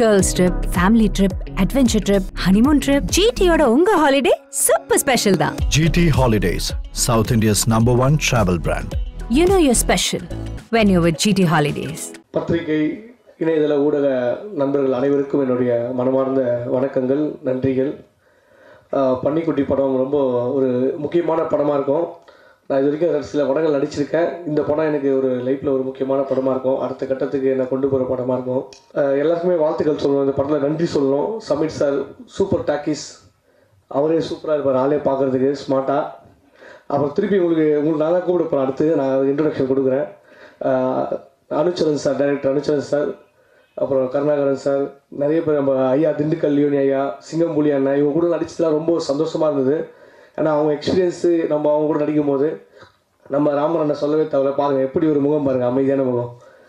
Girls trip family trip adventure trip honeymoon trip ஜிடியோட உங்க holiday super special தான் GT Holidays, South India's number one travel brand. You know your special when you with GT holidays பத்திரிகை இணையதள ஊடக நண்பர்கள் அனைவருக்கும் என்னுடைய மனமார்ந்த வணக்கங்கள் நன்றிகள் ஆஹ் பன்னிக்குட்டி படம் ரொம்ப ஒரு முக்கியமான படமாக இருக்கும் நான் இது வரைக்கும் சில படங்கள் நடிச்சிருக்கேன் இந்த படம் எனக்கு ஒரு லைஃப்பில் ஒரு முக்கியமான படமாக இருக்கும் அடுத்த கட்டத்துக்கு என்னை கொண்டு போகிற படமாக இருக்கும் ஆஹ் எல்லாருக்குமே வாழ்த்துக்கள் சொல்லணும் இந்த படத்தில் நன்றி சொல்லணும் சமீர் சார் சூப்பர் டாக்கிஸ் அவரே சூப்பராக இருப்பார் ஆளே பார்க்குறதுக்கு ஸ்மார்ட்டாக அப்புறம் திருப்பி உங்களுக்கு உங்களுக்கு நான் தான் கூப்பிட போகிறேன் அடுத்து நான் இன்ட்ரடக்ஷன் கொடுக்குறேன் ஆஹ் Anucharan sir director Anucharan sir அப்புறம் கருணாகரன் சார் நிறைய பேர் நம்ம ஐயா திண்டுக்கல் லியோனி ஐயா சிங்கம்புலி அண்ணா இவங்க கூட நடிச்சதுலாம் ரொம்ப சந்தோஷமாக இருந்தது ஏன்னா அவங்க எக்ஸ்பீரியன்ஸு நம்ம அவங்க கூட நடிக்கும் போது நம்ம ராமர் அண்ணன் சொல்லவே தேவையில்ல பாருங்கள் எப்படி ஒரு முகம் பாருங்கள் அமைதியான முகம்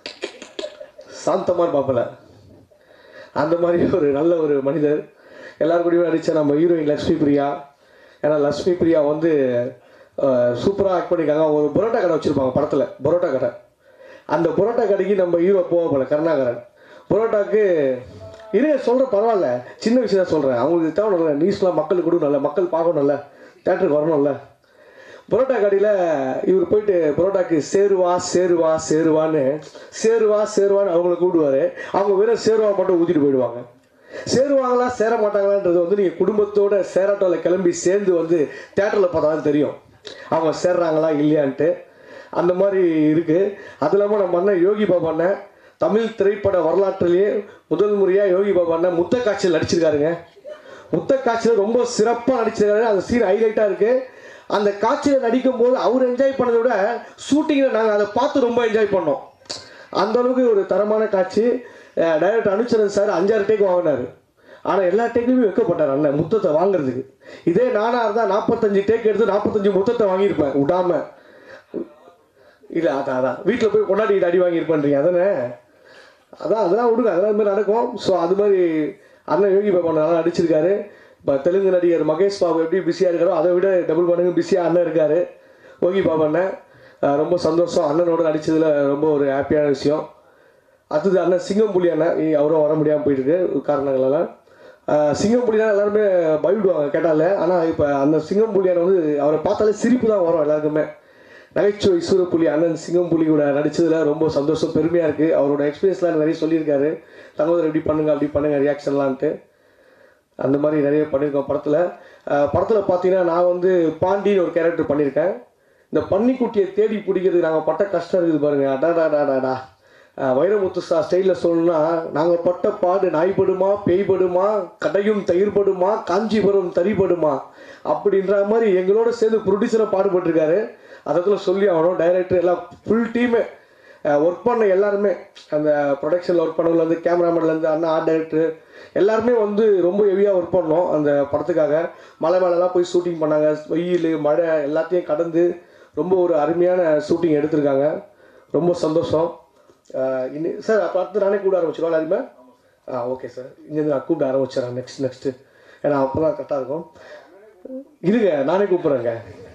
சாந்தமாக இருப்பாப்பில் அந்த மாதிரி ஒரு நல்ல ஒரு மனிதர் எல்லாரும் கூடயும் நடித்த நம்ம ஹீரோயின் லக்ஷ்மி பிரியா ஏன்னா லக்ஷ்மி பிரியா வந்து சூப்பராக ஆக்ட் பண்ணியிருக்காங்க அவங்க ஒரு பரோட்டா கடை வச்சுருப்பாங்க படத்தில் பரோட்டா கடை அந்த பரோட்டா கடைக்கு நம்ம ஹீரோ போக போல கருணாகரன் பரோட்டாக்கு இருங்க சொல்கிற பரவாயில்ல சின்ன விஷயம் தான் சொல்கிறேன் அவங்களுக்கு தேவையில்ல நியூஸ்லாம் மக்களுக்கு கொடுக்கணும்ல மக்கள் பார்க்கணும்ல தேட்டருக்கு வரணும்ல பரோட்டா கடையில் இவர் போயிட்டு பரோட்டாக்கு சேருவா சேருவா சேருவான்னு சேருவா சேருவான்னு அவங்கள கூப்பிடுவாரு அவங்க வெறும் சேருவா மட்டும் ஊற்றிட்டு போயிடுவாங்க சேருவாங்களா சேர மாட்டாங்களான்றது வந்து நீங்கள் குடும்பத்தோட சேராட்டோவில் கிளம்பி சேர்ந்து வந்து தேட்டரில் பார்த்தா தான் தெரியும் அவங்க சேர்றாங்களா இல்லையான்ட்டு அந்த மாதிரி இருக்குது அது இல்லாமல் நம்ம அண்ணன் யோகி பாபா அண்ணன் தமிழ் திரைப்பட வரலாற்றிலேயே முதல் முறையாக யோகி பாபா அண்ணன் முத்த காட்சியில் நடிச்சிருக்காருங்க முத்த காட்சியில் ரொம்ப சிறப்பாக நடிச்சிருக்காரு அந்த சீன் ஹைலைட்டாக இருக்குது அந்த காட்சியில் நடிக்கும் போது அவர் என்ஜாய் பண்ணதை விட ஷூட்டிங்கில் நாங்கள் அதை பார்த்து ரொம்ப என்ஜாய் பண்ணோம் அந்த அளவுக்கு ஒரு தரமான காட்சி டைரக்டர் அனுச்சரன் சார் அஞ்சாறு டேக் வாங்கினார் ஆனால் எல்லா டேக்குமே வைக்கப்பட்டார் அண்ணன் முத்தத்தை வாங்குறதுக்கு இதே நானாக இருந்தால் நாற்பத்தஞ்சு டேக் எடுத்து நாற்பத்தஞ்சு முத்தத்தை வாங்கியிருப்பேன் விடாம இல்லை அதான் அதான் வீட்டில் போய் கொண்டாடிட்டு அடி வாங்கியிருப்பேன்றீங்க அதானே அதான் அதெல்லாம் விடுங்க அதெல்லாம் மாதிரி நடக்கும் ஸோ அது மாதிரி அண்ணன் யோகி பாபா நல்லா நடிச்சிருக்காரு இப்போ தெலுங்கு நடிகர் மகேஷ் பாபு எப்படி பிஸியாக இருக்காரோ அதை விட டபுள் மடங்கு பிஸியாக அண்ணன் இருக்கார் யோகி பாபா அண்ணன் அஹ் ரொம்ப சந்தோஷம் அண்ணனோட நடிச்சதுல ரொம்ப ஒரு ஹாப்பியான விஷயம் அடுத்தது அண்ணன் சிங்கம்புலி அண்ணன் இ- அவரும் வர முடியாமல் போயிட்டு இருக்கு காரணங்களால அஹ் சிங்கம்புலினா எல்லாருமே பயப்படுவாங்க கேட்டால ஆனால் இப்போ அந்த சிங்கம்புலி அண்ணன் வந்து அவரை பார்த்தாலே சிரிப்பு தான் வரும் எல்லாருக்குமே நகைச்சுவை சூரப்புலி அண்ணன் சிங்கம்புலி கூட நடிச்சதுல ரொம்ப சந்தோஷம் பெருமையாக இருக்குது அவரோட எக்ஸ்பீரியன்ஸ்லாம் நிறைய சொல்லியிருக்காரு தங்கோதர் இப்படி பண்ணுங்க அப்படி பண்ணுங்க ரியாக்ஷன்லான்ட்டு அந்த மாதிரி நிறைய பண்ணியிருக்கோம் படத்தில் படத்தில் பார்த்தீங்கன்னா நான் வந்து பாண்டின்னு ஒரு கேரக்டர் பண்ணியிருக்கேன் இந்த பன்னிக்குட்டியை தேடி பிடிக்கிறது நாங்கள் பட்ட கஷ்டம் இருக்குது பாருங்க அடாடாடாடாடா அஹ் வைரமுத்து சா ஸ்டைலில் சொல்லணும்னா நாங்கள் பட்ட பாடு நாய்படுமா பேய்படுமா கடையும் தயிர்படுமா காஞ்சிபுரம் தறிபடுமா அப்படின்ற மாதிரி எங்களோட சேர்ந்து ப்ரொடியூசரை பாடுபட்டிருக்காரு அதத்தில் சொல்லி ஆகணும் டைரக்டர் எல்லாம் ஃபுல் டீமே ஒர்க் பண்ண எல்லாருமே அந்த ப்ரொடக்ஷனில் ஒர்க் பண்ணவங்கலேருந்து கேமராமேன்லேருந்து அண்ணா ஆர்ட் டைரக்டர் எல்லாருமே வந்து ரொம்ப ஹெவியாக ஒர்க் பண்ணோம் அந்த படத்துக்காக மலை மேலெலாம் போய் ஷூட்டிங் பண்ணாங்க வெயில் மழை எல்லாத்தையும் கடந்து ரொம்ப ஒரு அருமையான ஷூட்டிங் எடுத்திருக்காங்க ரொம்ப சந்தோஷம் அஹ் இன்னி சார் அப்போ அடுத்து நானே கூட ஆரம்பிச்சிடுவோம் எல்லாருமே ஆ ஓகே சார் இங்கேருந்து நான் கூப்பிட ஆரம்பிச்சிடறேன் நெக்ஸ்ட் நெக்ஸ்ட்டு ஏன்னா அப்போ தான் கரெக்டாக இருக்கும் இருங்க நானே கூப்பிட்றேங்க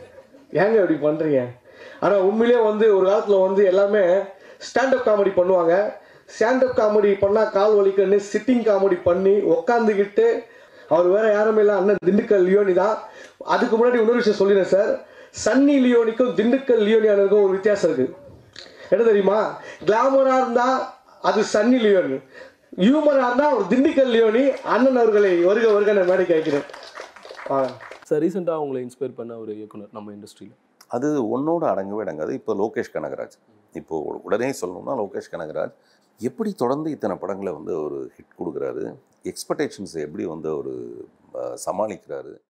ஏங்க இப்படி பண்ணுறீங்க ஆனால் உண்மையிலேயே வந்து ஒரு காலத்தில் வந்து எல்லாமே ஸ்டாண்டப் காமெடி பண்ணுவாங்க ஸ்டாண்டப் காமெடி பண்ணால் கால் வலிக்குன்னு சிட்டிங் காமெடி பண்ணி உக்காந்துக்கிட்டு அவர் வேற யாருமே இல்லை அண்ணன் திண்டுக்கல் லியோனி தான் அதுக்கு முன்னாடி இன்னொரு விஷயம் சொல்லிடுறேன் சார் சன்னி லியோனிக்கும் திண்டுக்கல் லியோனியானுக்கும் ஒரு வித்தியாசம் இருக்குது என்ன தெரியுமா கிளாமராக இருந்தால் அது சன்னி லியோனி ஹியூமராக இருந்தால் ஒரு திண்டுக்கல் லியோனி அண்ணன் அவர்களை வருக வருக நான் மேடைக்கு வைக்கிறேன் வாங்க சார் ரீசெண்டாக உங்களை இன்ஸ்பயர் பண்ண ஒரு இயக்குனர் நம்ம இண்டஸ்ட்ரியில் அது ஒன்னோட அடங்கவே அடங்காது இப்போ லோகேஷ் கனகராஜ் இப்போ உடனே சொல்லணும்னா லோகேஷ் கனகராஜ் எப்படி தொடர்ந்து இத்தனை படங்களை வந்து ஒரு ஹிட் கொடுக்குறாரு எக்ஸ்பெக்டேஷன்ஸ் எப்படி வந்து ஒரு சமாளிக்கிறாரு